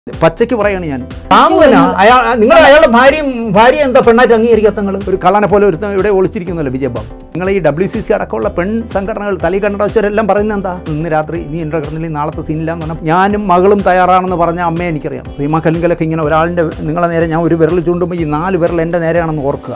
പച്ചയ്ക്ക് പറയാണ് ഞാൻ കാമുകനാ അയാൾ നിങ്ങൾ അയാളുടെ ഭാര്യയും ഭാര്യ എന്താ പെണ്ണായിട്ട് അംഗീകരിക്കാത്ത നിങ്ങൾ ഒരു കള്ളനെ പോലെ ഒരു ഇവിടെ ഒളിച്ചിരിക്കുന്നല്ലോ വിജയബാബു നിങ്ങൾ ഈ ഡബ്ല്യു സി സി അടക്കമുള്ള പെൺ സംഘടനകൾ തലി കണ്ടവരെല്ലാം പറയുന്നത് എന്താ ഇന്ന് രാത്രി നീ എൻ്റെ കിടന്നില്ലെങ്കിൽ നാളത്തെ സീനില്ല എന്ന് പറഞ്ഞാൽ ഞാനും മകളും തയ്യാറാണെന്ന് പറഞ്ഞ അമ്മയെ എനിക്കറിയാം റീമ കലിങ്കലൊക്കെ ഇങ്ങനെ ഒരാളിൻ്റെ നിങ്ങളെ നേരെ ഞാൻ ഒരു വിരൽ ചൂണ്ടുമ്പോൾ ഈ നാല് വിരൽ എൻ്റെ നേരെയാണെന്ന് ഓർക്കുക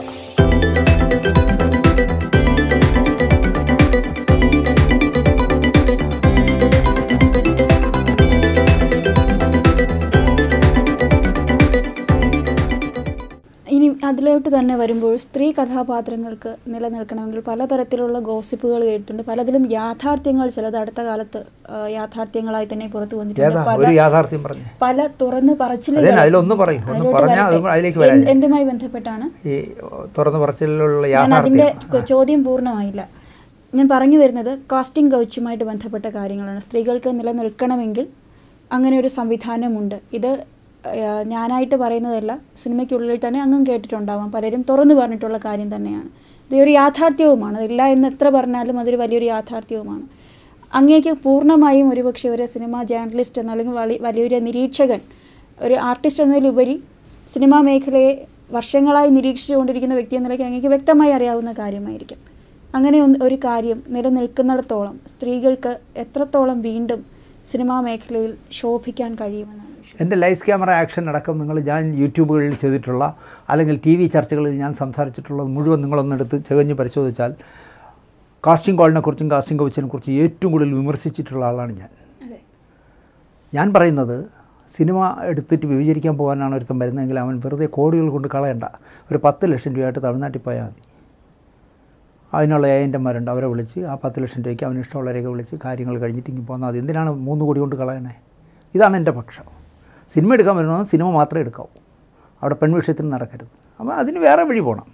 ഇനി അതിലോട്ട് തന്നെ വരുമ്പോൾ സ്ത്രീ കഥാപാത്രങ്ങൾക്ക് നിലനിൽക്കണമെങ്കിൽ പലതരത്തിലുള്ള ഗോസിപ്പുകൾ കേട്ടിട്ടുണ്ട് പലതിലും യാഥാർത്ഥ്യങ്ങൾ ചിലത് അടുത്ത കാലത്ത് ആ, യാഥാർത്ഥ്യങ്ങളായി തന്നെ പുറത്തു വന്നിട്ടുണ്ട് ഏതാ പല ഒരു യാഥാർത്ഥ്യം പറഞ്ഞു പല തുറന്ന് അതേ പറച്ചിലുകൾ അതിലൊന്ന് പറയും ഒന്ന് അതിലോട്ട് പറഞ്ഞാൽ അത് വരട്ടെ. അതിലേക്ക് വരാം എന്ത്- എന്തുമായി ബന്ധപ്പെട്ടാണ് ഈ തുറന്നു പറച്ചിലുള്ള ഞാൻ അതിന്റെ യാഥാർത്ഥ്യം കൊ- ചോദ്യം പൂർണ്ണമായില്ല ഞാൻ പറഞ്ഞു വരുന്നത് കാസ്റ്റിംഗ് കൗച്ചുമായിട്ട് ബന്ധപ്പെട്ട കാര്യങ്ങളാണ് സ്ത്രീകൾക്ക് നിലനിൽക്കണമെങ്കിൽ അങ്ങനെ ഒരു സംവിധാനമുണ്ട് ഇത് ആ, ഞാനായിട്ട് പറയുന്നതല്ല സിനിമയ്ക്കുള്ളിൽ തന്നെ അങ്ങും കേട്ടിട്ടുണ്ടാവാം പലരും തുറന്നു പറഞ്ഞിട്ടുള്ള കാര്യം തന്നെയാണ് ഇതൊരു യാഥാർത്ഥ്യവുമാണ് അതില്ല എന്ന് എത്ര പറഞ്ഞാലും അതൊരു വലിയൊരു യാഥാർത്ഥ്യവുമാണ് അങ്ങേക്ക് പൂർണ്ണമായും ഒരുപക്ഷെ ഒരു സിനിമാ ജേർണലിസ്റ്റ് എന്ന അല്ലെങ്കിൽ വലി- വലിയൊരു നിരീക്ഷകൻ ഒരു ആർട്ടിസ്റ്റ് എന്നതിലുപരി സിനിമാ മേഖലയെ വർഷങ്ങളായി നിരീക്ഷിച്ചുകൊണ്ടിരിക്കുന്ന വ്യക്തി എന്ന നിലയ്ക്ക് അങ്ങേക്ക് വ്യക്തമായി അറിയാവുന്ന കാര്യമായിരിക്കും അങ്ങനെ ഒന്ന് ഒരു കാര്യം നിലനിൽക്കുന്നിടത്തോളം സ്ത്രീകൾക്ക് എത്രത്തോളം വീണ്ടും സിനിമാ മേഖലയിൽ ശോഭിക്കാൻ കഴിയുമെന്നാണ് വിശ്വസിക്കുന്നത്. എൻ്റെ ലൈസ് ക്യാമറ ആക്ഷൻ അടക്കം നിങ്ങൾ ഞാൻ യൂട്യൂബുകളിൽ ചെയ്തിട്ടുള്ള അല്ലെങ്കിൽ ടി വി ചർച്ചകളിൽ ഞാൻ സംസാരിച്ചിട്ടുള്ളത് മുഴുവൻ നിങ്ങളൊന്നെടുത്ത് ചകഞ്ഞ് പരിശോധിച്ചാൽ കാസ്റ്റിംഗ് കോളിനെ കുറിച്ചും കാസ്റ്റിംഗ് കൗച്ചിനെ കുറിച്ചും ഏറ്റവും കൂടുതൽ വിമർശിച്ചിട്ടുള്ള ആളാണ് ഞാൻ അതെ ഞാൻ പറയുന്നത് സിനിമ എടുത്തിട്ട് വിഭജിക്കാൻ പോകാനാണ് ഒരുത്തം വരുന്നതെങ്കിൽ അവൻ വെറുതെ കോടികൾ കൊണ്ട് കളയണ്ട ഒരു പത്ത് ലക്ഷം രൂപയായിട്ട് തമിഴ്നാട്ടിൽ പോയാൽ മതി അതിനുള്ള ഏജൻറ്റന്മാരുണ്ട് അവരെ വിളിച്ച് ആ പത്ത് ലക്ഷം രൂപയ്ക്ക് അവന് ഇഷ്ടമുള്ളവരെയൊക്കെ വിളിച്ച് കാര്യങ്ങൾ കഴിഞ്ഞിട്ട് ഇങ്ങനെ പോകുന്നത് അത് എന്തിനാണ് മൂന്ന് കോടി കൊണ്ട് കളയണേ ഇതാണ് എൻ്റെ പക്ഷം സിനിമ എടുക്കാൻ വരുമ്പോൾ സിനിമ മാത്രമേ എടുക്കാവൂ അവിടെ പെൺവിഷയത്തിന് നടക്കരുത് അപ്പോൾ അതിന് വേറെ വഴി പോകണം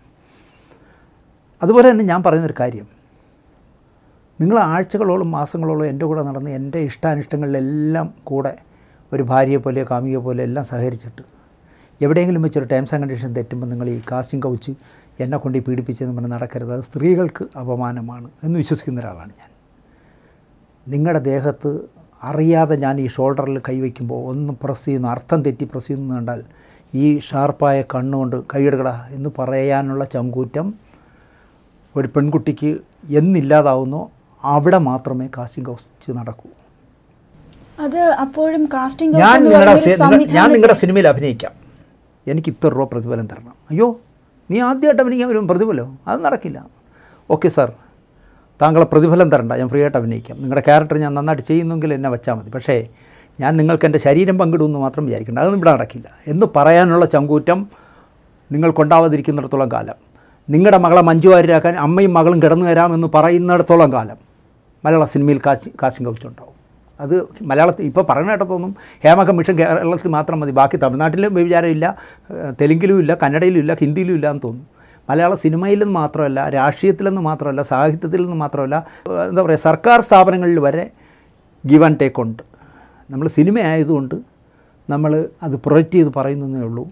അതുപോലെ തന്നെ ഞാൻ പറയുന്നൊരു കാര്യം നിങ്ങൾ ആഴ്ചകളോളം മാസങ്ങളോളം എൻ്റെ കൂടെ നടന്ന് എൻ്റെ ഇഷ്ടാനിഷ്ടങ്ങളിലെല്ലാം കൂടെ ഒരു ഭാര്യയെ പോലെ കാമികയെ പോലെ എല്ലാം സഹകരിച്ചിട്ട് എവിടെയെങ്കിലും വെച്ചൊരു ടേംസ് ആൻഡ് കണ്ടീഷൻ തെറ്റുമ്പോൾ നിങ്ങൾ ഈ കാസ്റ്റിംഗ് കൗച്ച് എന്നെ കൊണ്ട് ഈ പീഡിപ്പിച്ചെന്ന് പറഞ്ഞ് നടക്കരുത് അത് സ്ത്രീകൾക്ക് അപമാനമാണ് എന്ന് വിശ്വസിക്കുന്ന ഒരാളാണ് ഞാൻ നിങ്ങളുടെ ദേഹത്ത് അറിയാതെ ഞാൻ ഈ ഷോൾഡറിൽ കൈവയ്ക്കുമ്പോൾ ഒന്ന് പ്രസ് ചെയ്യുന്നു അർത്ഥം തെറ്റി പ്രസ് ചെയ്യുന്നു കണ്ടാൽ ഈ ഷാർപ്പായ കണ്ണുകൊണ്ട് കൈയെടുക്കട എന്ന് പറയാനുള്ള ചങ്കൂറ്റം ഒരു പെൺകുട്ടിക്ക് എന്നില്ലാതാവുന്നോ അവിടെ മാത്രമേ കാസ്റ്റിംഗ് കൗച്ച് നടക്കൂ അത് അപ്പോഴും കാസ്റ്റിംഗ് ഞാൻ നിങ്ങളുടെ സി- നിങ്ങ- ഞാൻ നിങ്ങളുടെ സിനിമയിൽ അഭിനയിക്കാം എനിക്ക് ഇത്ര രൂപ പ്രതിഫലം തരണം അയ്യോ നീ ആദ്യമായിട്ട് അഭിനയിക്കാൻ വരും പ്രതിഫലം അത് നടക്കില്ല ഓക്കെ സാർ താങ്കളെ പ്രതിഫലം തരണ്ട ഞാൻ ഫ്രീ ആയിട്ട് അഭിനയിക്കാം നിങ്ങളുടെ ക്യാരക്ടർ ഞാൻ നന്നായിട്ട് ചെയ്യുന്നെങ്കിൽ എന്നെ വെച്ചാൽ മതി പക്ഷേ ഞാൻ നിങ്ങൾക്ക് എൻ്റെ ശരീരം പങ്കിടുമെന്ന് മാത്രം വിചാരിക്കേണ്ട അതൊന്നും ഇവിടെ നടക്കില്ല എന്ന് പറയാനുള്ള ചങ്കൂറ്റം നിങ്ങൾക്കുണ്ടാവാതിരിക്കുന്നിടത്തോളം കാലം നിങ്ങളുടെ മകളെ മഞ്ജു വാര്യരാക്കാൻ അമ്മയും മകളും കിടന്നു തരാമെന്ന് പറയുന്നിടത്തോളം കാലം മലയാള സിനിമയിൽ കാശി കാശിങ് കൗച്ചുണ്ടാവും അത് മലയാളത്തിൽ ഇപ്പോൾ പറയുന്ന കേട്ടതൊന്നും ഹേമ കമ്മീഷൻ കേരളത്തിൽ മാത്രം മതി ബാക്കി തമിഴ്നാട്ടിലും വ്യഭിചാരമില്ല ഏഹ് തെലുങ്കിലും ഇല്ല കന്നഡയിലും ഇല്ല ഹിന്ദിയിലും ഇല്ല എന്ന് തോന്നുന്നു മലയാള സിനിമയിൽ നിന്ന് മാത്രമല്ല രാഷ്ട്രീയത്തിൽ നിന്ന് മാത്രമല്ല സാഹിത്യത്തിൽ നിന്ന് മാത്രമല്ല ഏഹ് എന്താ പറയുക സർക്കാർ സ്ഥാപനങ്ങളിൽ വരെ ഗിവ് ആൻഡ് ടേക്ക് ഉണ്ട് നമ്മൾ സിനിമ ആയതുകൊണ്ട് നമ്മൾ അത് പ്രൊജക്റ്റ് ചെയ്ത് പറയുന്നതേ ഉള്ളൂ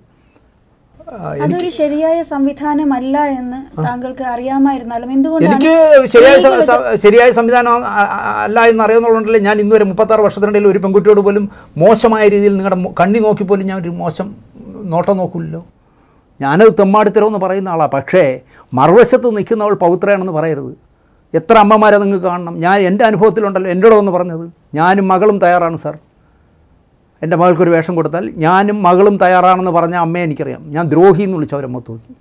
അതൊരു ശരിയായ സംവിധാനമല്ല എന്ന് താങ്കൾക്ക് അറിയാമായിരുന്നാലും എന്തുകൊണ്ടാണ് എനിക്ക് ശരിയായ സ- സ്ത്രീകൾക്ക് സ- ശരിയായ സംവിധാനം ആ- ആ- അല്ല എന്ന് അറിയുന്നുള്ളതുകൊണ്ടല്ലേ ഞാൻ ഇന്നുവരെ മുപ്പത്താറ് വർഷത്തിനിടയിൽ ഒരു പെൺകുട്ടിയോട് പോലും മോശമായ രീതിയിൽ നിങ്ങളുടെ മു- കണ്ണി നോക്കി പോലും ഞാൻ ഒരു മോശം നോട്ടം നോക്കില്ലല്ലോ ഞാനത് തെമ്മാടിത്തരമെന്ന് പറയുന്ന ആളാണ് പക്ഷേ മറുവശത്ത് നിൽക്കുന്നവൾ പൗത്രയാണെന്ന് പറയരുത് എത്ര അമ്മമാരെ നിങ്ങൾക്ക് കാണണം ഞാൻ എൻ്റെ അനുഭവത്തിലുണ്ടല്ലോ എന്നോട് വന്ന് പറഞ്ഞത് ഞാനും മകളും തയ്യാറാണ് സാർ എൻ്റെ മകൾക്കൊരു വേഷം കൊടുത്താൽ ഞാനും മകളും തയ്യാറാണെന്ന് പറഞ്ഞ അമ്മയെ എനിക്കറിയാം ഞാൻ ദ്രോഹി എന്ന് വിളിച്ചവരെ മൊത്തം നോക്കി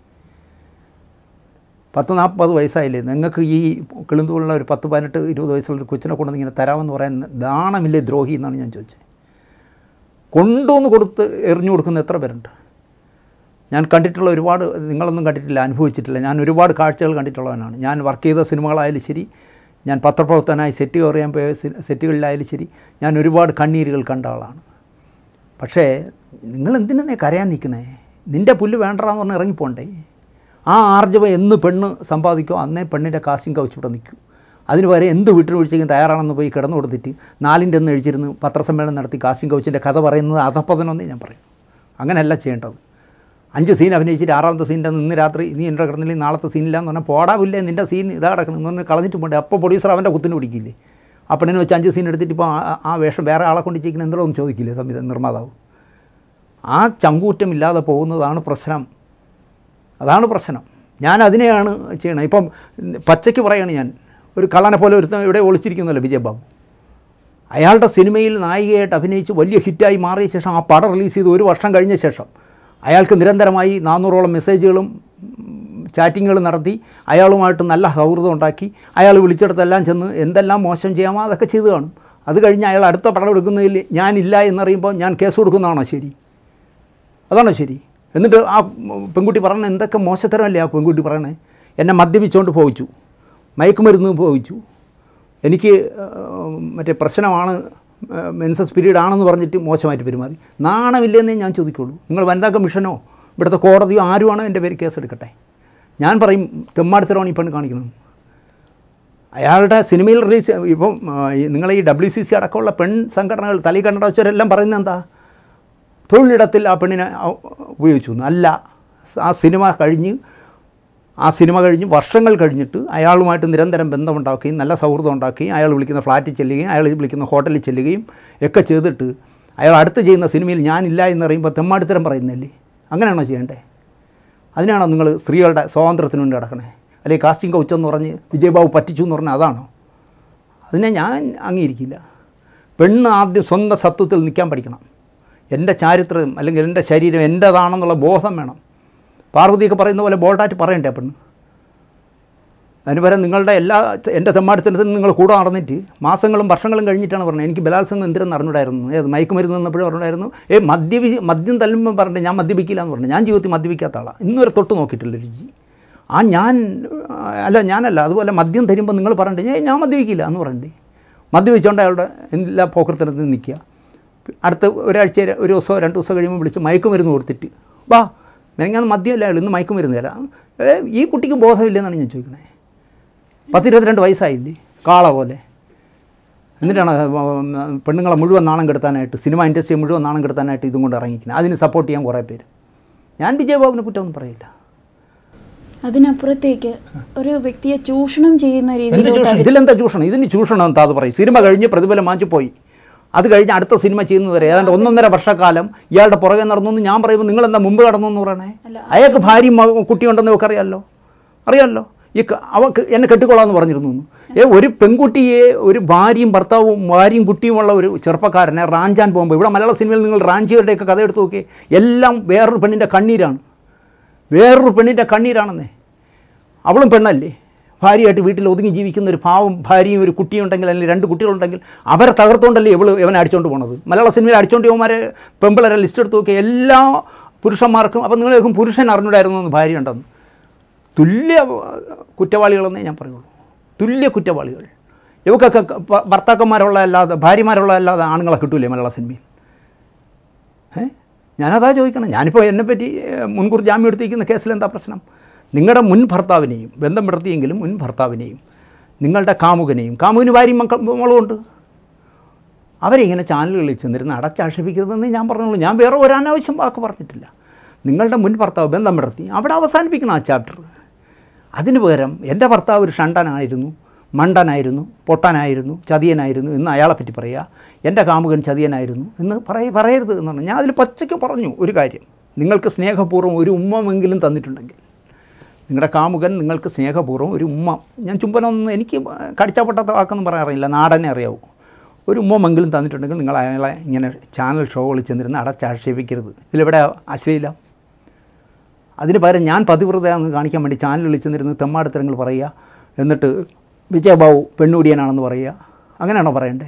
പത്ത് നാൽപ്പത് വയസ്സായില്ലേ നിങ്ങൾക്ക് ഈ കിളുന്തുള്ള ഒരു പത്ത് പതിനെട്ട് ഇരുപത് വയസ്സുള്ള ഒരു കൊച്ചിനെ കൊണ്ടുവന്ന് ഇങ്ങനെ തരാമെന്ന് പറയാൻ ദാണമില്ലേ ദ്രോഹി എന്നാണ് ഞാൻ ചോദിച്ചത് കൊണ്ടുവന്ന് കൊടുത്ത് എറിഞ്ഞു കൊടുക്കുന്ന എത്ര പേരുണ്ട് ഞാൻ കണ്ടിട്ടുള്ള ഒരുപാട് നിങ്ങളൊന്നും കണ്ടിട്ടില്ല അനുഭവിച്ചിട്ടില്ല ഞാൻ ഒരുപാട് കാഴ്ചകൾ കണ്ടിട്ടുള്ളവനാണ് ഞാൻ വർക്ക് ചെയ്ത സിനിമകളായാലും ശരി ഞാൻ പത്രപ്രവർത്തനായി സെറ്റ് കവർ ചെയ്യാൻ പോയ സി- സെറ്റുകളിലായാലും ശരി ഞാൻ ഒരുപാട് കണ്ണീരുകൾ കണ്ട ആളാണ് പക്ഷേ നിങ്ങൾ എന്തിനാ കരയാൻ നിൽക്കുന്നേ നിൻ്റെ പുല്ല് വേണ്ടെന്ന് പറഞ്ഞ് ഇറങ്ങിപ്പോണ്ടേ ആ ആർജവം എന്ന് പെണ്ണ് സമ്പാദിക്കോ അന്നേ പെണ്ണിൻ്റെ കാസ്റ്റിംഗ് കവച്ചിവിടെ നിൽക്കും അതിന് പകരം എന്ത് വിട്ടുവീഴ്ചയ്ക്കും തയ്യാറാണെന്ന് പോയി കിടന്നു കൊടുത്തിട്ട് നാലിൻ്റെ ഒന്ന് എഴുതിയിരുന്ന് പത്രസമ്മേളനം നടത്തി കാസ്റ്റിംഗ് കൗച്ചിൻ്റെ കഥ പറയുന്നത് അധപ്പതനമെന്നേ ഞാൻ പറയും അങ്ങനെയല്ല ചെയ്യേണ്ടത് അഞ്ച് സീൻ അഭിനയിച്ചിട്ട് ആറാമത്തെ സീനിൻ്റെ ഇന്ന് രാത്രി നീ എൻ്റെ കിടന്നില്ലെങ്കിൽ നാളത്തെ സീനില്ല എന്ന് പറഞ്ഞാൽ പോടാവില്ലേ നിൻ്റെ സീൻ ഇതാ കിടക്കണം എന്ന് പറഞ്ഞാൽ കളഞ്ഞിട്ട് പോണ്ടേ അപ്പോൾ പ്രൊഡ്യൂസർ അവൻ്റെ കുത്തിന് പിടിക്കില്ലേ ആ പെണ്ണിനെ വെച്ച് അഞ്ച് സീൻ എടുത്തിട്ട് ഇപ്പോൾ ആ- ആ വേഷം വേറെ ആളെ കൊണ്ട് ചെയ്യിക്കുന്ന എന്തോ ഒന്നും ചോദിക്കില്ലേ സംവിധാനം നിർമ്മാതാവ് ആ ചങ്കൂറ്റം ഇല്ലാതെ പോകുന്നതാണ് പ്രശ്നം അതാണ് പ്രശ്നം ഞാൻ അതിനെയാണ് ചെയ്യണത് ഇപ്പം പച്ചയ്ക്ക് പറയാണ് ഞാൻ ഒരു കള്ളനെ പോലെ ഒരുത്തൻ ഇവിടെ ഒളിച്ചിരിക്കുന്നല്ലോ വിജയബാബു അയാളുടെ സിനിമയിൽ നായികയായിട്ട് അഭിനയിച്ച് വലിയ ഹിറ്റായി മാറിയ ശേഷം ആ പടം റിലീസ് ചെയ്ത് ഒരു വർഷം കഴിഞ്ഞ ശേഷം അയാൾക്ക് നിരന്തരമായി നാനൂറോളം മെസ്സേജുകളും ചാറ്റിങ്ങുകളും നടത്തി അയാളുമായിട്ട് നല്ല സൗഹൃദം ഉണ്ടാക്കി അയാൾ വിളിച്ചിടത്തെല്ലാം ചെന്ന് എന്തെല്ലാം മോശം ചെയ്യാമോ അതൊക്കെ ചെയ്തു കാണും അത് കഴിഞ്ഞ് അയാൾ അടുത്ത പടം എടുക്കുന്നതിൽ ഞാനില്ല എന്നറിയുമ്പോൾ ഞാൻ കേസ് കൊടുക്കുന്നതാണോ ശരി അതാണോ ശരി എന്നിട്ട് ആ പെൺകുട്ടി പറഞ്ഞ എന്തൊക്കെ മോശത്തരമല്ലേ ആ പെൺകുട്ടി പറയണേ എന്നെ മദ്യപിച്ചുകൊണ്ട് പോയിച്ചു മയക്കുമരുന്ന് പോയിച്ചു എനിക്ക് ആ, മറ്റേ പ്രശ്നമാണ് മെൻസസ് പീരീഡ് ആണെന്ന് പറഞ്ഞിട്ട് മോശമായിട്ട് പെരുമാറി നാണമില്ലെന്നേ ഞാൻ ചോദിക്കുള്ളൂ നിങ്ങൾ വനിതാ കമ്മീഷനോ ഇവിടുത്തെ കോടതിയോ ആരുമാണോ എൻ്റെ പേര് കേസെടുക്കട്ടെ ഞാൻ പറയും തെമ്മാടുത്തരമാണ് ഈ പെണ്ണ് കാണിക്കുന്നത് അയാളുടെ സിനിമയിൽ റിലീസ് ഇപ്പം ആ, ഈ നിങ്ങളെ ഈ ഡബ്ല്യു സി സി അടക്കമുള്ള പെൺ സംഘടനകൾ തലയിൽ കണ്ണട വെച്ചവരെല്ലാം പറയുന്നത് എന്താ തൊഴിലിടത്തിൽ ആ പെണ്ണിനെ ആ, ഉപയോഗിച്ചു എന്ന്. അല്ല ആ സിനിമ കഴിഞ്ഞ് ആ സിനിമ കഴിഞ്ഞ് വർഷങ്ങൾ കഴിഞ്ഞിട്ട് അയാളുമായിട്ട് നിരന്തരം ബന്ധമുണ്ടാക്കുകയും നല്ല സൗഹൃദം ഉണ്ടാക്കുകയും അയാൾ വിളിക്കുന്ന ഫ്ലാറ്റിൽ ചെല്ലുകയും അയാൾ വിളിക്കുന്ന ഹോട്ടലിൽ ചെല്ലുകയും ഒക്കെ ചെയ്തിട്ട് അയാൾ അടുത്ത് ചെയ്യുന്ന സിനിമയിൽ ഞാനില്ല എന്ന് പറയുമ്പോൾ തെമ്മാടിത്തരം പറയുന്നില്ലേ അങ്ങനെയാണോ ചെയ്യേണ്ടേ അതിനാണോ നിങ്ങൾ സ്ത്രീകളുടെ സ്വാതന്ത്ര്യത്തിന് വേണ്ടി നടക്കണേ അല്ലെങ്കിൽ കാസ്റ്റിംഗ് കൗച്ച് എന്ന് പറഞ്ഞ് വിജയബാബു പറ്റിച്ചു എന്ന് പറഞ്ഞാൽ അതാണോ അതിനെ ഞാൻ അംഗീകരിക്കില്ല പെണ്ണ് ആദ്യം സ്വന്തം സത്വത്തിൽ നിൽക്കാൻ പഠിക്കണം എൻ്റെ ചാരിത്രം അല്ലെങ്കിൽ എൻ്റെ ശരീരം എൻ്റേതാണെന്നുള്ള ബോധം വേണം പാർവതിയൊക്കെ പറയുന്ന പോലെ ബോൾട്ടായിട്ട് പറയണ്ടേ ആ പെണ്ണ് അതിന് പകരം നിങ്ങളുടെ എല്ലാ എൻ്റെ തെമ്മാടിത്തരത്തിന് നിങ്ങൾ കൂടെ നടന്നിട്ട് മാസങ്ങളും വർഷങ്ങളും കഴിഞ്ഞിട്ടാണ് പറഞ്ഞത് എനിക്ക് ബലാത്സംഗം എന്തിനെന്ന് അറിഞ്ഞൂടായിരുന്നു ഏത് മയക്കുമരുന്ന് നിന്നപ്പോഴും അറിഞ്ഞൂടായിരുന്നു ഏ മദ്യപി മദ്യം തല്ലുമ്പോൾ പറഞ്ഞിട്ട് ഞാൻ മദ്യപിക്കില്ല എന്ന് പറഞ്ഞു ഞാൻ ജീവിതത്തിൽ മദ്യപിക്കാത്ത ആളാണ് ഇന്നുവരെ തൊട്ട് നോക്കിയിട്ടില്ല രുചി ആ ഞാൻ ആ, അല്ല ഞാനല്ല അതുപോലെ മദ്യം തരുമ്പോൾ നിങ്ങൾ പറഞ്ഞിട്ട് ഏ ഞാൻ മദ്യപിക്കില്ല എന്ന് പറയണ്ടേ മദ്യപിച്ചുകൊണ്ട് അയാളുടെ എല്ലാ പോക്കർത്തനത്തിൽ നിൽക്കുക അടുത്ത ഒരാഴ്ച ഒരു ദിവസമോ രണ്ട് ദിവസം കഴിയുമ്പോൾ വിളിച്ച് മയക്കുമരുന്ന് കൊടുത്തിട്ട് വാ മെനങ്ങാന്ന് മദ്യമല്ല അയാൾ ഇന്ന് മയക്കുമരുന്ന് തരാം ഏ, ഈ കുട്ടിക്ക് ബോധമില്ലെന്നാണ് ഞാൻ ചോദിക്കുന്നത് പത്തിരുപത്തിരണ്ട് വയസ്സായില്ലേ കാള പോലെ എന്നിട്ടാണ് പെണ്ണുങ്ങളെ മുഴുവൻ നാണം കെടുത്താനായിട്ട് സിനിമ ഇൻഡസ്ട്രിയെ മുഴുവൻ നാണം കെടുത്താനായിട്ട് ഇതും കൊണ്ട് ഇറങ്ങിക്കുന്നത് അതിന് സപ്പോർട്ട് ചെയ്യാൻ കുറേ പേര് ഞാൻ വിജയബാബുവിനെ കുറ്റമൊന്നും പറയില്ല അതിനപ്പുറത്തേക്ക് ഒരു വ്യക്തിയെ ചൂഷണം ചെയ്യുന്ന എന്ത് രീതിയിലോട്ട് ചൂഷണം അത് ഇതിലെന്താ ചൂഷണം ഇതിന് ചൂഷണം എന്താ അത് പറയും സിനിമ കഴിഞ്ഞ് പ്രതിഫലം വാങ്ങിച്ചു പോയി അത് കഴിഞ്ഞ് അടുത്ത സിനിമ ചെയ്യുന്നവരെ ഏതാണ്ട് ഒന്നൊന്നര വർഷക്കാലം ഇയാളുടെ പുറകെ നടന്നു എന്ന് ഞാൻ പറയുമ്പോൾ നിങ്ങൾ എന്താ മുമ്പ് കടന്നു എന്ന് പറയണേ അല്ല, അയാൾക്ക് ഭാര്യയും മക- കുട്ടിയുണ്ടെന്ന് ഒക്കെ അറിയാമല്ലോ അറിയാമല്ലോ ഈ ക- അവക്ക് എന്നെ കെട്ടിക്കൊള്ളാമെന്ന് പറഞ്ഞിരുന്നു എന്ന്. ഏ ഒരു പെൺകുട്ടിയെ ഒരു ഭാര്യയും ഭർത്താവും ഭാര്യയും കുട്ടിയുമുള്ള ഒരു ചെറുപ്പക്കാരനെ റാഞ്ചാൻ പോകുമ്പോൾ ഇവിടെ മലയാള സിനിമയിൽ നിങ്ങൾ റാഞ്ചിയവരുടെയൊക്കെ കഥ എടുത്ത് നോക്കിയേ എല്ലാം വേറൊരു പെണ്ണിൻ്റെ കണ്ണീരാണ് വേറൊരു പെണ്ണിൻ്റെ കണ്ണീരാണെന്നേ അവളും പെണ്ണല്ലേ ഭാര്യയായിട്ട് വീട്ടിൽ ഒതുങ്ങി ജീവിക്കുന്ന ഒരു പാവം ഭാര്യയും ഒരു കുട്ടിയും ഉണ്ടെങ്കിൽ അല്ലെങ്കിൽ രണ്ട് കുട്ടികളുണ്ടെങ്കിൽ അവരെ തകർത്തുകൊണ്ടല്ലേ ഇവള് ഇവനെ അടിച്ചുകൊണ്ട് പോണത് മലയാള സിനിമയിൽ അടിച്ചുകൊണ്ട് പോകുമാരെ പെമ്പിളരെ ലിസ്റ്റ് എടുത്ത് നോക്കി എല്ലാ പുരുഷന്മാർക്കും അപ്പം നിങ്ങൾ കേൾക്കും പുരുഷൻ അറിഞ്ഞൂടായിരുന്നു എന്ന് ഭാര്യ ഉണ്ടെന്ന് തുല്യ കുറ്റവാളികളെന്നേ ഞാൻ പറയുള്ളൂ തുല്യ കുറ്റവാളികൾ ഇവക്കൊക്കെ ഭ- ഭർത്താക്കന്മാരുള്ള അല്ലാതെ ഭാര്യമാരുള്ള അല്ലാതെ ആണുങ്ങളെ കിട്ടൂലേ മലയാള സിനിമയിൽ ഏ ഞാനതാ ചോദിക്കണം ഞാനിപ്പോൾ എന്നെപ്പറ്റി ഏഹ്, മുൻകൂർ ജാമ്യം എടുത്തിരിക്കുന്ന കേസിൽ എന്താ പ്രശ്നം നിങ്ങളുടെ മുൻ ഭർത്താവിനെയും ബന്ധം പെടുത്തിയെങ്കിലും മുൻ ഭർത്താവിനെയും നിങ്ങളുടെ കാമുകനെയും കാമുകിന് ഭാര്യയും മക്ക മോളുമുണ്ട് അവരെ ഇങ്ങനെ ചാനലുകളിൽ ചെന്നിരുന്ന് അടച്ചാക്ഷേപിക്കരുതെന്ന് ഞാൻ പറഞ്ഞോളൂ ഞാൻ വേറെ ഒരു അനാവശ്യം വാക്ക് പറഞ്ഞിട്ടില്ല നിങ്ങളുടെ മുൻ ഭർത്താവ് ബന്ധം പെടുത്തി അവിടെ അവസാനിപ്പിക്കണം ആ ചാപ്റ്റർ അതിന് പകരം എൻ്റെ ഭർത്താവ് ഒരു ഷണ്ടനായിരുന്നു മണ്ടനായിരുന്നു പൊട്ടനായിരുന്നു ചതിയനായിരുന്നു എന്ന് അയാളെപ്പറ്റി പറയുക എൻ്റെ കാമുകൻ ചതിയനായിരുന്നു എന്ന് പറയ പറയരുത് എന്ന് പറഞ്ഞു ഞാൻ അതിൽ പച്ചയ്ക്ക് പറഞ്ഞു ഒരു കാര്യം നിങ്ങൾക്ക് സ്നേഹപൂർവ്വം ഒരു ഉമ്മമെങ്കിലും തന്നിട്ടുണ്ടെങ്കിൽ നിങ്ങളുടെ കാമുകൻ നിങ്ങൾക്ക് സ്നേഹപൂർവ്വം ഒരു ഉമ്മ ഞാൻ ചുംബനമൊന്നും എനിക്ക് കടിച്ചപ്പെട്ട വാക്കൊന്നും പറയാറില്ല നാടനെ അറിയാവൂ ഒരു ഉമ്മമെങ്കിലും തന്നിട്ടുണ്ടെങ്കിൽ നിങ്ങൾ അയാളെ ഇങ്ങനെ ചാനൽ ഷോകളിൽ ചെന്നിരുന്ന് അടച്ചാക്ഷേപിക്കരുത് ഇതിലെവിടെ അശ്ലീലം അതിന് പകരം ഞാൻ പതിവ്രതയാണെന്ന് കാണിക്കാൻ വേണ്ടി ചാനലുകളിൽ ചെന്നിരുന്ന് തെമ്മാടത്തരങ്ങൾ പറയുക എന്നിട്ട് വിജയബാബു പെണ്ണുടിയനാണെന്ന് പറയുക അങ്ങനെയാണോ പറയണ്ടേ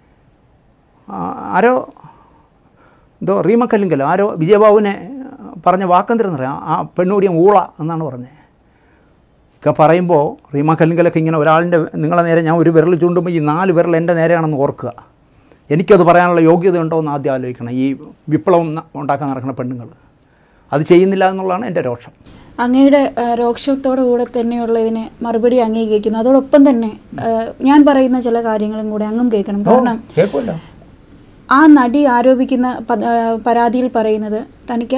ആ, ആരോ എന്തോ റീമക്കല്ലിങ്കല്ലോ ആരോ വിജയബാബുവിനെ പറഞ്ഞ വാക്കെന്തിരെന്നറിയാം ആ പെണ്ണുടിയൻ ഊള എന്നാണ് പറഞ്ഞത് ഒക്കെ പറയുമ്പോൾ റീമ കല്ലിങ്കലൊക്കെ ഇങ്ങനെ ഒരാളിൻ്റെ നിങ്ങളെ നേരെ ഞാൻ ഒരു വിരൽ ചൂണ്ടുമ്പോൾ ഈ നാല് വിരൽ എൻ്റെ നേരെയാണെന്ന് ഓർക്കുക എനിക്കത് പറയാനുള്ള യോഗ്യത ഉണ്ടോ എന്ന് ആദ്യം ആലോചിക്കണം ഈ വിപ്ലവം ന- ഉണ്ടാക്കാൻ നടക്കുന്ന പെണ്ണുങ്ങൾ അത് ചെയ്യുന്നില്ല എന്നുള്ളതാണ് എൻ്റെ രോഷം അങ്ങയുടെ ആ, രോക്ഷത്തോടു കൂടെ തന്നെയുള്ളതിനെ മറുപടി അംഗീകരിക്കുന്നു അതോടൊപ്പം തന്നെ ആ, ഞാൻ പറയുന്ന ചില കാര്യങ്ങളും കൂടെ അങ്ങും കേൾക്കണം കാരണം കേൾക്കുമല്ലോ ആ നടി ആരോപിക്കുന്ന പ- ആ, പരാതിയിൽ പറയുന്നത് തനിക്ക്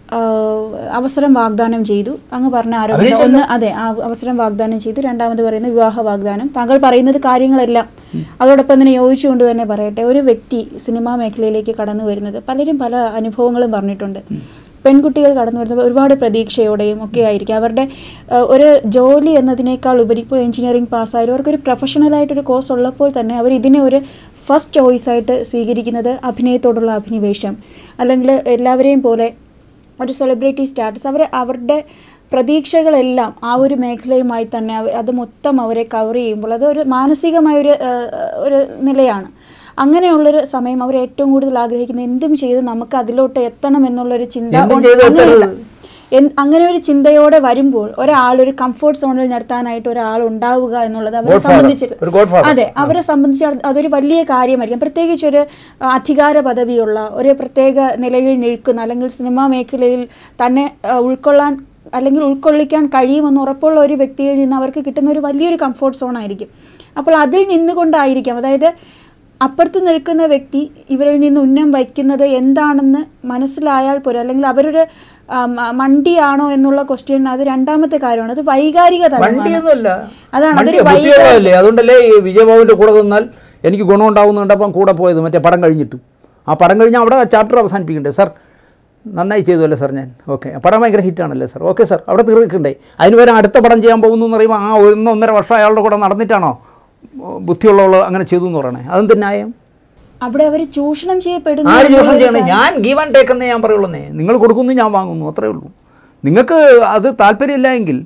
ആ, അവസരം വാഗ്ദാനം ചെയ്തു അങ്ങ് പറഞ്ഞ ആരോപണം അഭിനയിച്ചല്ലോ. ഒന്ന് അതെ ആ അവസരം വാഗ്ദാനം ചെയ്തു രണ്ടാമത് പറയുന്നത് വിവാഹ വാഗ്ദാനം താങ്കൾ പറയുന്നത് കാര്യങ്ങളെല്ലാം അതോടൊപ്പം തന്നെ യോജിച്ചുകൊണ്ട് തന്നെ പറയട്ടെ ഒരു വ്യക്തി സിനിമാ മേഖലയിലേക്ക് കടന്നു വരുന്നത് പലരും പല അനുഭവങ്ങളും പറഞ്ഞിട്ടുണ്ട് പെൺകുട്ടികൾ കടന്നു വരുന്നത് ഒരുപാട് പ്രതീക്ഷയോടെയും ഒക്കെ ആയിരിക്കും അവരുടെ ആ, ഒരു ജോലി എന്നതിനേക്കാൾ ഉപരി ഇപ്പോൾ എഞ്ചിനീയറിംഗ് പാസ്സായാലും അവർക്കൊരു പ്രൊഫഷണലായിട്ടൊരു കോഴ്സ് ഉള്ളപ്പോൾ തന്നെ അവർ ഇതിനെ ഒരു ഫസ്റ്റ് ചോയ്സായിട്ട് സ്വീകരിക്കുന്നത് അഭിനയത്തോടുള്ള അഭിനിവേശം അല്ലെങ്കിൽ എല്ലാവരെയും പോലെ ഒരു സെലിബ്രിറ്റി സ്റ്റാറ്റസ് അവർ അവരുടെ പ്രതീക്ഷകളെല്ലാം ആ ഒരു മേഖലയുമായി തന്നെ അവ- അത് മൊത്തം അവരെ കവർ ചെയ്യുമ്പോൾ അത് ഒരു മാനസികമായ ഒരു ആ, ഒരു നിലയാണ് അങ്ങനെയുള്ളൊരു സമയം അവർ ഏറ്റവും കൂടുതൽ ആഗ്രഹിക്കുന്നത് എന്തും ചെയ്ത് നമുക്ക് അതിലോട്ട് എത്തണം എന്നുള്ളൊരു ചിന്ത എന്തും ഉണ്ട്. ചെയ്ത് അങ്ങനെയില്ല. എത്തരുത്. എൻ- അങ്ങനെ ഒരു ചിന്തയോടെ വരുമ്പോൾ ഒരാൾ ഒരു കംഫോർട്ട് സോണിൽ നിർത്താനായിട്ട് ഒരാൾ ഉണ്ടാവുക എന്നുള്ളത് അവരെ Godfather. സംബന്ധിച്ച് ഒരു Godfather. അതെ അവരെ സംബന്ധിച്ച് അത് അതൊരു വലിയ കാര്യമായിരിക്കും പ്രത്യേകിച്ച് ഒരു ആ, അധികാര പദവിയുള്ള ഒരു പ്രത്യേക നിലയിൽ നിൽക്കുന്ന അല്ലെങ്കിൽ സിനിമാ മേഖലയിൽ തന്നെ ആ, ഉൾക്കൊള്ളാൻ അല്ലെങ്കിൽ ഉൾക്കൊള്ളിക്കാൻ കഴിയുമെന്ന് ഉറപ്പുള്ള ഒരു വ്യക്തിയിൽ നിന്ന് അവർക്ക് കിട്ടുന്ന ഒരു വലിയൊരു കംഫോർട്ട് സോൺ ആയിരിക്കും അപ്പോൾ അതിൽ നിന്നുകൊണ്ടായിരിക്കാം അതായത് അപ്പുറത്ത് നിൽക്കുന്ന വ്യക്തി ഇവരിൽ നിന്ന് ഉന്നം വയ്ക്കുന്നത് എന്താണെന്ന് മനസ്സിലായാൽ പോലും അല്ലെങ്കിൽ അവരൊരു ആ, മ- മണ്ടിയാണോ എന്നുള്ള ക്വസ്റ്റ്യൻ അത് രണ്ടാമത്തെ കാര്യമാണ് അത് വൈകാരിക തലമാണ് വണ്ടിയൊന്നുമല്ല അതാണ് വണ്ടി അതൊരു ബുദ്ധിയുള്ളതല്ലേ അതുകൊണ്ടല്ലേ ഈ വിജയബാബുവിൻ്റെ കൂടെ നിന്നാൽ എനിക്ക് ഗുണമുണ്ടാവുന്ന കണ്ടപ്പം കൂടെ പോയത് മറ്റേ പടം കഴിഞ്ഞിട്ട് ആ പടം കഴിഞ്ഞാൽ അവിടെ ചാപ്റ്റർ അവസാനിപ്പിക്കണ്ടേ സാർ നന്നായി ചെയ്തല്ലേ സാർ ഞാൻ ഓക്കെ പടം ഭയങ്കര ഹിറ്റാണല്ലേ സാർ ഓക്കെ സാർ അവിടെ തീർക്കണ്ടേ അതിന് വരെ അടുത്ത പടം ചെയ്യാൻ പോകുന്നു എന്ന് പറയുമ്പോൾ ആ ഒന്ന് ഒന്നര വർഷം അയാളുടെ കൂടെ നടന്നിട്ടാണോ ബുദ്ധിയുള്ളവൾ അങ്ങനെ ചെയ്തു എന്ന് പറയണേ അതെന്ത് ന്യായം അവിടെ അവർ ചൂഷണം ചെയ്യപ്പെടുന്നു ആര് ചൂഷണം എന്നുള്ളൊരു ചെയ്യണേ കാര്യം- ഞാൻ ഗീവ് ആൻഡ് ടേക്ക് എന്നേ ഞാൻ പറയുള്ളൂന്നേ നിങ്ങൾ കൊടുക്കുന്നു ഞാൻ വാങ്ങുന്നു അത്രേ ഉള്ളൂ നിങ്ങൾക്ക് അത് താല്പര്യമില്ല എങ്കിൽ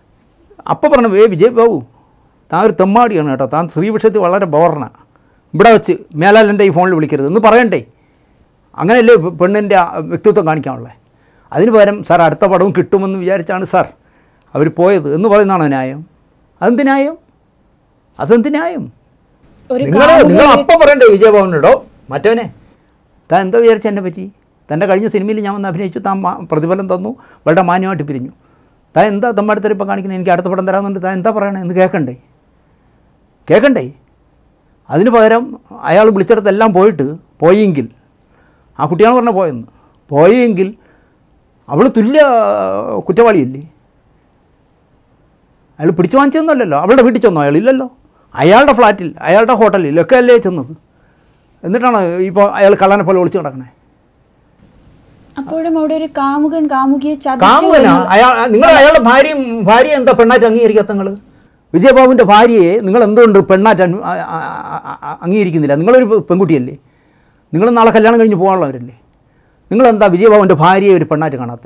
അപ്പം പറഞ്ഞു ഏ വിജയ് ബാബു താൻ ഒരു തെമ്മാടിയാണ് കേട്ടോ താൻ സ്ത്രീ വിഷയത്തിൽ വളരെ ബോറണ ഇവിടെ വെച്ച് മേലാൽ എൻ്റെ ഈ ഫോണിൽ വിളിക്കരുത് എന്ന് പറയണ്ടേ അങ്ങനെയല്ലേ പെ- പെണ്ണിൻ്റെ ആ വ്യക്തിത്വം കാണിക്കാനുള്ളത് അതിന് പകരം സാർ അടുത്ത പടവും കിട്ടുമെന്ന് വിചാരിച്ചാണ് സാർ അവർ പോയത് എന്ന് പറയുന്നതാണോ ന്യായം അതെന്ത് ന്യായം അതെന്ത് ന്യായം ഒരു നിങ്ങൾ കാമുകനെ നിങ്ങൾ ഒരു- അപ്പം പറയണ്ടേ വിജയഭവനോടോ മറ്റവനെ താൻ എന്താ വിചാരിച്ച എന്നെ പറ്റി തൻ്റെ കഴിഞ്ഞ സിനിമയിൽ ഞാൻ വന്ന് അഭിനയിച്ചു താൻ മാ- പ്രതിഫലം തന്നു വളരെ മാന്യമായിട്ട് പിരിഞ്ഞു താൻ എന്താ തമ്മാടിത്തരം ഇപ്പം കാണിക്കുന്നത് എനിക്ക് അടുത്ത പടം തരാമെന്നുണ്ട് താൻ എന്താ പറയണേ എന്ന് കേൾക്കണ്ടേ കേൾക്കണ്ടേ അതിന് പകരം അയാൾ വിളിച്ചിടത്തെല്ലാം പോയിട്ട് പോയെങ്കിൽ ആ കുട്ടിയാണ് പറഞ്ഞ പോയെന്ന് പോയെങ്കിൽ അവൾ തുല്യ കുറ്റവാളിയല്ലേ അയാൾ പിടിച്ചു വാങ്ങിച്ചതൊന്നുമല്ലല്ലോ അവളുടെ വീട്ടിൽ ചെന്നോ അയാൾ ഇല്ലല്ലോ അയാളുടെ ഫ്ലാറ്റിൽ അയാളുടെ ഹോട്ടലിൽ ഒക്കെ അല്ലേ ചെന്നത് എന്നിട്ടാണ് ഇപ്പോൾ അയാൾ കള്ളനെ പോലെ ഒളിച്ചു കിടക്കണേ അപ്പോഴും അവിടെ ഒരു കാമുകൻ കാമുകിയെ ചതിച്ചു കാമുകനാ എന്നുള്ള- അയാൾ നിങ്ങൾ അയാളുടെ ഭാര്യയും ഭാര്യ എന്താ പെണ്ണായിട്ട് അംഗീകരിക്കാത്ത നിങ്ങൾ വിജയബാബുവിൻ്റെ ഭാര്യയെ നിങ്ങൾ എന്തുകൊണ്ട് പെണ്ണായിട്ട് അനു- ആ- ആ- ആ- ആ- അംഗീകരിക്കുന്നില്ല നിങ്ങളൊരു പെൺകുട്ടിയല്ലേ നിങ്ങൾ നാളെ കല്യാണം കഴിഞ്ഞ് പോകാനുള്ളവരല്ലേ നിങ്ങളെന്താ വിജയബാബുവിൻ്റെ ഭാര്യയെ ഒരു പെണ്ണായിട്ട് കാണാത്തെ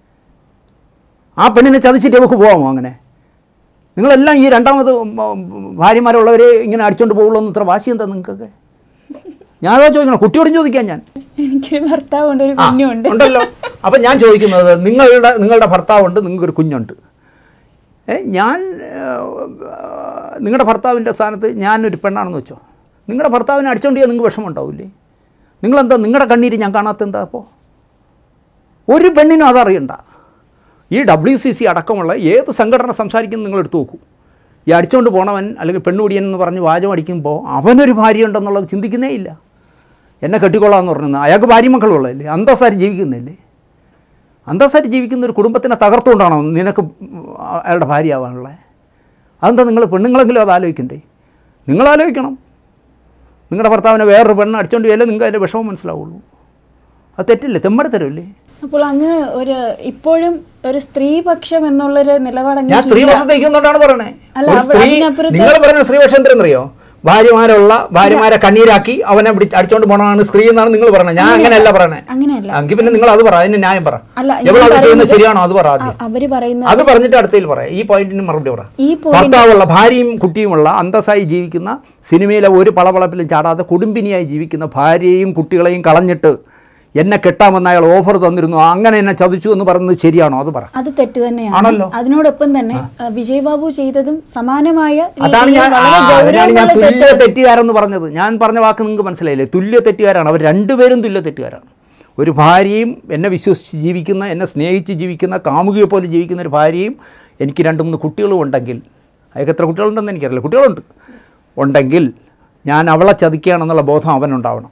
ആ പെണ്ണിനെ ചതിച്ചിട്ട് നമുക്ക് പോകാമോ അങ്ങനെ നിങ്ങളെല്ലാം ഈ രണ്ടാമത് ഉം, ഉം, ഭാര്യമാരുള്ളവരെ ഇങ്ങനെ അടിച്ചോണ്ട് പോകുള്ളൂ എന്ന് ഇത്ര വാശി എന്താ നിങ്ങൾക്കൊക്കെ ഞാൻ അതാ ചോദിക്കണം കുട്ടിയോടും ചോദിക്കാം ഞാൻ എനിക്കൊരു ഭർത്താവുണ്ട് ഒരു ആ, കുഞ്ഞുണ്ട് ഉണ്ടല്ലോ അപ്പം ഞാൻ ചോദിക്കുന്നത് നിങ്ങളുടെ നിങ്ങളുടെ ഭർത്താവുണ്ട് നിങ്ങൾക്കൊരു കുഞ്ഞുണ്ട് ഏ ഞാൻ ഏഹ്, നിങ്ങളുടെ ഭർത്താവിൻ്റെ സ്ഥാനത്ത് ഞാനൊരു പെണ്ണാണെന്ന് വെച്ചോ നിങ്ങളുടെ ഭർത്താവിനെ അടിച്ചോണ്ട് ചെയ്യാൻ നിങ്ങൾക്ക് വിഷമമുണ്ടാവില്ലേ നിങ്ങളെന്താ നിങ്ങളുടെ കണ്ണീര് ഞാൻ കാണാത്ത എന്താ അപ്പോൾ ഒരു പെണ്ണിനും അതറിയണ്ട ഈ ഡബ്ല്യു സി സി അടക്കമുള്ള ഏത് സംഘടന സംസാരിക്കുന്നു നിങ്ങൾ എടുത്തു നോക്കൂ ഈ അടിച്ചുകൊണ്ട് പോണവൻ അല്ലെങ്കിൽ പെണ്ണുപിടിയൻ എന്ന് പറഞ്ഞ് വാചകം അടിക്കുമ്പോൾ അവനൊരു ഭാര്യ ഉണ്ടെന്നുള്ളത് ചിന്തിക്കുന്നേ ഇല്ല എന്നെ കെട്ടിക്കൊള്ളാമെന്ന് പറഞ്ഞത് അയാൾക്ക് ഭാര്യ മക്കളുള്ളതല്ലേ അന്തസ്സാരി ജീവിക്കുന്നില്ലേ അന്തസ്സാരി ജീവിക്കുന്ന ഒരു കുടുംബത്തിനെ തകർത്തുകൊണ്ടാണോ നിനക്ക് അയാളുടെ ഭാര്യ ആവാനുള്ളത് അതെന്താ നിങ്ങൾ പെണ്ണുങ്ങളെങ്കിലും അത് ആലോചിക്കണ്ടേ നിങ്ങൾ ആലോചിക്കണം നിങ്ങളുടെ ഭർത്താവിനെ വേറൊരു പെണ്ണ് അടിച്ചോണ്ട് പോയാലേ നിങ്ങൾക്ക് അതിൻ്റെ വിഷമം മനസ്സിലാവുള്ളൂ അത് തെറ്റില്ലേ തെമ്മരത്തരമില്ലേ അപ്പോൾ അങ്ങ് ഒരു ഇപ്പോഴും ഒരു സ്ത്രീപക്ഷം എന്നുള്ളൊരു നിലപാട് അങ്ങ് ഞാൻ ഇല്ല. സ്ത്രീപക്ഷത്തെ നിൽക്കുന്നുണ്ടാണ് പറയണേ അല്ല, ഒരു അവിടെ സ്ത്രീ അതിനപ്പുറത്ത് നിങ്ങൾ പറയുന്ന സ്ത്രീപക്ഷം എന്തെന്നറിയോ ഭാര്യമാരുള്ള ഭാര്യമാരെ കണ്ണീരാക്കി അവനെ പിടിച്ച് അടിച്ചോണ്ട് പോണതാണ് സ്ത്രീ എന്നാണ് നിങ്ങൾ പറയണത് ഞാൻ അങ്ങനെയല്ല പറയണേ അങ്ങനെയല്ല എങ്കിൽ പിന്നെ നിങ്ങൾ അത് പറ അതിന് ന്യായം പറ അല്ല, ഞാൻ എവിടെ അത് ചെയ്യുന്നത് പറയുന്നത് ശരിയാണോ അത് പറ ആദ്യം അ- അവര് പറയുന്ന അത് പറഞ്ഞിട്ട് അടുത്തതിൽ പറയാം ഈ പോയിന്റിന് മറുപടി പറ ഈ point- ഭർത്താവുള്ള ഭാര്യയും കുട്ടിയുമുള്ള അന്തസ്സായി ജീവിക്കുന്ന സിനിമയിലെ ഒരു പളവളപ്പിലും ചാടാതെ കുടുംബിനിയായി ജീവിക്കുന്ന ഭാര്യയും കുട്ടികളെയും കളഞ്ഞിട്ട് എന്നെ കെട്ടാമെന്ന് അയാൾ ഓഫർ തന്നിരുന്നു അങ്ങനെ എന്നെ ചതിച്ചു എന്ന് പറയുന്നത് ശരിയാണോ അത് പറ അത് തെറ്റ് തന്നെയാണ് ആണല്ലോ. അതിനോടൊപ്പം തന്നെ ആ, വിജയ് ബാബു ചെയ്തതും സമാനമായ അതാണ് രീതിയിൽ ഞാൻ ആ, വളരെ അതിനാണ് ഞാൻ ഗൗരവമുള്ള തുല്യ തെറ്റ് തെറ്റുകാരെന്ന് പറഞ്ഞത് ഞാൻ പറഞ്ഞ വാക്ക് നിങ്ങൾക്ക് മനസ്സിലായില്ലേ തുല്യ തെറ്റുകാരാണ് അവർ രണ്ടുപേരും തുല്യ തെറ്റുകാരാണ് ഒരു ഭാര്യയും എന്നെ വിശ്വസിച്ച് ജീവിക്കുന്ന എന്നെ സ്നേഹിച്ച് ജീവിക്കുന്ന കാമുകിയെ പോലെ ജീവിക്കുന്ന ഒരു ഭാര്യയും എനിക്ക് രണ്ട് മൂന്ന് കുട്ടികളും ഉണ്ടെങ്കിൽ അയാൾക്ക് എത്ര കുട്ടികളുണ്ടെന്ന് എനിക്കറിയില്ല കുട്ടികളുണ്ട് ഉണ്ടെങ്കിൽ ഞാൻ അവളെ ചതിക്കുകയാണെന്നുള്ള ബോധം അവനുണ്ടാവണം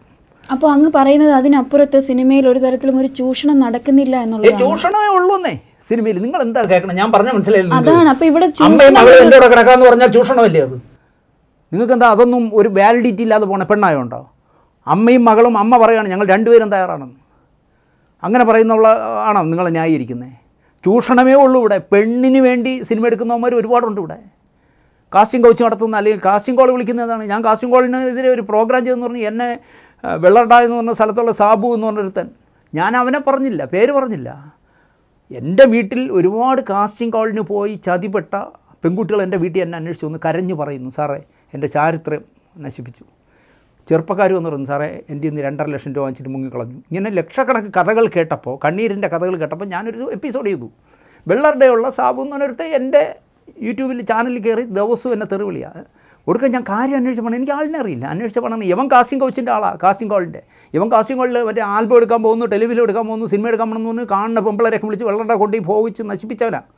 അപ്പോൾ അങ്ങ് പറയുന്നത് അതിനപ്പുറത്ത് സിനിമയിൽ ഒരു തരത്തിലും ഒരു ചൂഷണം നടക്കുന്നില്ല ഏ എന്നുള്ളതാണ് ചൂഷണമേ ഉള്ളൂന്നേ സിനിമയിൽ നിങ്ങൾ എന്താ കേൾക്കണം ഞാൻ പറഞ്ഞ മനസ്സിലായില്ല അതാണ് അപ്പൊ ഇവിടെ അമ്മയും ചൂഷണം മകളും എൻ്റെ കൂടെ കിടക്കാന്ന് പറഞ്ഞാൽ ചൂഷണമല്ലേ അത് നിങ്ങൾക്ക് എന്താ അതൊന്നും ഒരു വാലിഡിറ്റി ഇല്ലാതെ പോണ പെണ്ണായോണ്ടോ അമ്മയും മകളും അമ്മ പറയുകയാണ് ഞങ്ങൾ രണ്ടുപേരും തയ്യാറാണെന്ന് അങ്ങനെ പറയുന്നുള്ള ആണോ നിങ്ങൾ ന്യായീകരിക്കുന്നത് ചൂഷണമേ ഉള്ളൂ ഇവിടെ പെണ്ണിന് വേണ്ടി സിനിമ എടുക്കുന്നവന്മാർ ഒരുപാടുണ്ട് ഇവിടെ കാസ്റ്റിംഗ് കോച്ച് നടത്തുന്ന അല്ലെങ്കിൽ കാസ്റ്റിംഗ് കോൾ വിളിക്കുന്നതാണ് ഞാൻ കാസ്റ്റിംഗ് കോളിനെതിരെ ഒരു പ്രോഗ്രാം ചെയ്തെന്ന് പറഞ്ഞ് എന്നെ ആ, വെള്ളറട എന്ന് പറഞ്ഞ സ്ഥലത്തുള്ള സാബു എന്ന് പറഞ്ഞൊരുത്തൻ ഞാൻ അവനെ പറഞ്ഞില്ല പേര് പറഞ്ഞില്ല എൻ്റെ വീട്ടിൽ ഒരുപാട് കാസ്റ്റിംഗ് കോളിന് പോയി ചതിപ്പെട്ട പെൺകുട്ടികൾ എൻ്റെ വീട്ടിൽ എന്നെ അന്വേഷിച്ചു വന്ന് കരഞ്ഞു പറയുന്നു സാറേ എൻ്റെ ചാരിത്രം നശിപ്പിച്ചു ചെറുപ്പക്കാർ വന്ന് പറഞ്ഞു സാറേ എൻ്റെ ഇന്ന് രണ്ടര ലക്ഷം രൂപ വാങ്ങിച്ചിട്ട് മുങ്ങിക്കളഞ്ഞു ഇങ്ങനെ ലക്ഷക്കണക്ക് കഥകൾ കേട്ടപ്പോൾ കണ്ണീരിൻ്റെ കഥകൾ കേട്ടപ്പോൾ ഞാനൊരു എപ്പിസോഡ് ചെയ്തു വെള്ളറുടെ ഉള്ള സാബു എന്ന് പറഞ്ഞൊരുത്തെ എൻ്റെ യൂട്യൂബിൽ ചാനലിൽ കയറി ദിവസവും എന്നെ തെറിവിളിയാണ് ഒടുക്കം ഞാൻ കാര്യം അന്വേഷിച്ചപ്പോൾ എനിക്ക് ആളിനെ അറിയില്ല അന്വേഷിച്ചപ്പോൾ ഇവൻ കാസ്റ്റിംഗ് കോച്ചിൻ്റെ ആളാണ് കാസ്റ്റിംഗ് കോളിൻ്റെ ഇവൻ കാസ്റ്റിംഗ് കോളിൽ മറ്റേ ആൽബം എടുക്കാൻ പോകുന്നു ടെലിവിഷൻ എടുക്കാൻ പോകുന്നു സിനിമ എടുക്കാൻ പോകുന്നു എന്ന് കാണുന്ന പെമ്പിളരെയൊക്കെ വിളിച്ച് വെള്ളറുടെ കൊണ്ടുപോയി പോയിച്ച് നശിപ്പിച്ചവനാണ്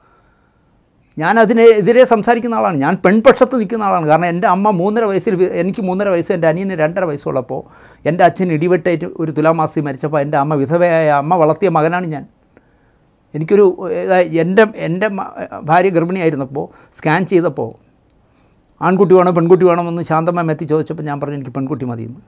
ഞാൻ അതിനെതിരെ സംസാരിക്കുന്ന ആളാണ് ഞാൻ പെൺപക്ഷത്ത് നിൽക്കുന്ന ആളാണ് കാരണം എൻ്റെ അമ്മ മൂന്നര വയസ്സിൽ വി- എനിക്ക് മൂന്നര വയസ്സ് എൻ്റെ അനിയന് രണ്ടര വയസ്സുള്ളപ്പോൾ എൻ്റെ അച്ഛൻ ഇടിവെട്ടേറ്റ് ഒരു തുലാമാസി മരിച്ചപ്പോൾ എൻ്റെ അമ്മ വിധവയായ അമ്മ വളർത്തിയ മകനാണ് ഞാൻ എനിക്കൊരു ഏതാ- എൻ്റെ എൻ്റെ മ- ഭാര്യ ഗർഭിണിയായിരുന്നപ്പോൾ സ്കാൻ ചെയ്തപ്പോൾ ആൺകുട്ടി വേണോ പെൺകുട്ടി വേണമെന്ന് ശാന്തമ്മ എത്തി ചോദിച്ചപ്പോൾ ഞാൻ പറഞ്ഞു എനിക്ക് പെൺകുട്ടി മതിയെന്ന്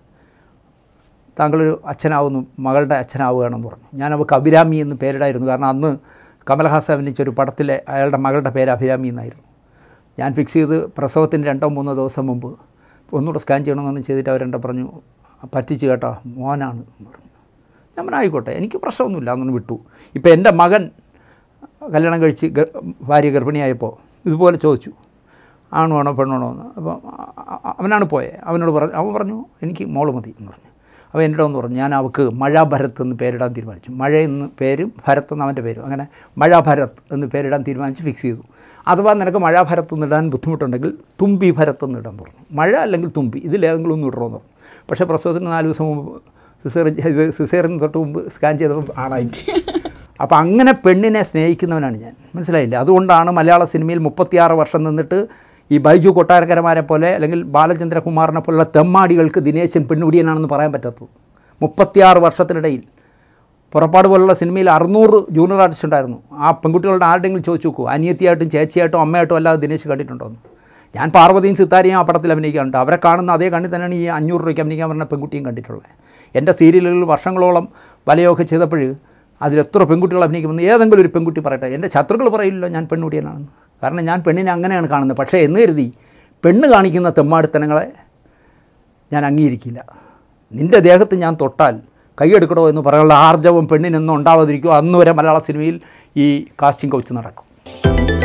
താങ്കളൊരു അച്ഛനാവുന്നു മകളുടെ അച്ഛനാവുകയാണെന്ന് പറഞ്ഞു ഞാൻ അവൾക്ക് അഭിരാമി എന്ന് പേരിടായിരുന്നു കാരണം അന്ന് കമൽഹാസൻ അഭിനയിച്ച ഒരു പടത്തിലെ അയാളുടെ മകളുടെ പേര് അഭിരാമി എന്നായിരുന്നു ഞാൻ ഫിക്സ് ചെയ്ത് പ്രസവത്തിന് രണ്ടോ മൂന്നോ ദിവസം മുമ്പ് ഒന്നുകൂടെ സ്കാൻ ചെയ്യണമെന്ന് ചെയ്തിട്ട് അവരെൻ്റെ പറഞ്ഞു പറ്റിച്ച് കേട്ടോ മോനാണ് എന്ന് പറഞ്ഞു ഞാൻ പറഞ്ഞു ആയിക്കോട്ടെ എനിക്ക് പ്രശ്നമൊന്നുമില്ല അന്നൊന്ന് വിട്ടു ഇപ്പോൾ എൻ്റെ മകൻ കല്യാണം കഴിച്ച് ഗ- ഭാര്യ ഗർഭിണിയായപ്പോൾ ഇതുപോലെ ചോദിച്ചു ആണ് വേണോ പെണ്ണാണോ എന്ന് അപ്പോൾ അവനാണ് പോയത് അവനോട് പറഞ്ഞു അവൻ പറഞ്ഞു എനിക്ക് മോള് മതി എന്ന് പറഞ്ഞു അവൻ എന്നോട് ഒന്ന് പറഞ്ഞു ഞാൻ അവൾക്ക് മഴ ഭരത് എന്ന് പേരിടാൻ തീരുമാനിച്ചു മഴ എന്ന് പേരും ഭരത് എന്ന് അവൻ്റെ പേരും അങ്ങനെ മഴ ഭരത് എന്ന് പേരിടാൻ തീരുമാനിച്ച് ഫിക്സ് ചെയ്തു അഥവാ നിനക്ക് മഴ ഭരത് എന്ന് ഇടാൻ ബുദ്ധിമുട്ടുണ്ടെങ്കിൽ തുമ്പി ഭരത് എന്ന് ഇടാൻ പറഞ്ഞു മഴ അല്ലെങ്കിൽ തുമ്പി ഇതിലേതെങ്കിലും ഒന്ന് ഇടണമെന്ന് പറഞ്ഞു പക്ഷേ പ്രസവത്തിന് നാല് ദിവസം മുമ്പ് സിസേറിൻ ഇത് സിസേറിന് തൊട്ട് മുമ്പ് സ്കാൻ ചെയ്തപ്പോൾ ആണായി അപ്പോൾ അങ്ങനെ പെണ്ണിനെ സ്നേഹിക്കുന്നവനാണ് ഞാൻ മനസ്സിലായില്ല അതുകൊണ്ടാണ് മലയാള സിനിമയിൽ മുപ്പത്തിയാറ് വർഷം നിന്നിട്ട് ഈ ബൈജു കൊട്ടാരക്കരമാരെ പോലെ അല്ലെങ്കിൽ ബാലചന്ദ്രകുമാറിനെ പോലുള്ള തെമ്മാടികൾക്ക് ദിനേശൻ പെണ്ണുപിടിയനാണെന്ന് പറയാൻ പറ്റാത്തത് മുപ്പത്തിയാറ് വർഷത്തിനിടയിൽ പുറപ്പാട് പോലുള്ള സിനിമയിൽ അറുന്നൂറ് ജൂനിയർ ആർട്ടിസ്റ്റ് ഉണ്ടായിരുന്നു ആ പെൺകുട്ടികളുടെ ആരുടെയെങ്കിലും ചോദിച്ചു നോക്കൂ അനിയത്തിയായിട്ടും ചേച്ചിയായിട്ടും അമ്മയായിട്ടും അല്ലാതെ ദിനേശ് കണ്ടിട്ടുണ്ടോ എന്ന് ഞാൻ പാർവതിയും സിത്താരിയും ആ പടത്തിൽ അഭിനയിക്കാറുണ്ട് അവരെ കാണുന്ന അതേ കണ്ണിൽ തന്നെയാണ് ഈ അഞ്ഞൂറ് രൂപയ്ക്ക് അഭിനയിക്കാൻ പറഞ്ഞ പെൺകുട്ടിയും കണ്ടിട്ടുള്ളത് എൻ്റെ സീരിയലുകളിൽ വർഷങ്ങളോളം വലയൊക്കെ ചെയ്തപ്പോൾ അതിലെത്ര പെൺകുട്ടികൾ അഭിനയിക്കുമെന്ന് ഏതെങ്കിലും ഒരു പെൺകുട്ടി പറയട്ടെ എൻ്റെ ശത്രുക്കൾ പറയില്ലല്ലോ ഞാൻ പെൺകുട്ടിയനാണെന്ന് കാരണം ഞാൻ പെണ്ണിനെ അങ്ങനെയാണ് കാണുന്നത് പക്ഷേ എന്ന് കരുതി പെണ്ണ് കാണിക്കുന്ന തെമ്മാടിത്തനങ്ങളെ ഞാൻ അംഗീകരിക്കില്ല നിൻ്റെ ദേഹത്ത് ഞാൻ തൊട്ടാൽ കൈയെടുക്കണോ എന്ന് പറയാനുള്ള ആർജവം പെണ്ണിനൊന്നും ഉണ്ടാവാതിരിക്കുമോ അന്ന് വരെ മലയാള സിനിമയിൽ ഈ കാസ്റ്റിംഗ് കൗച്ച് നടക്കും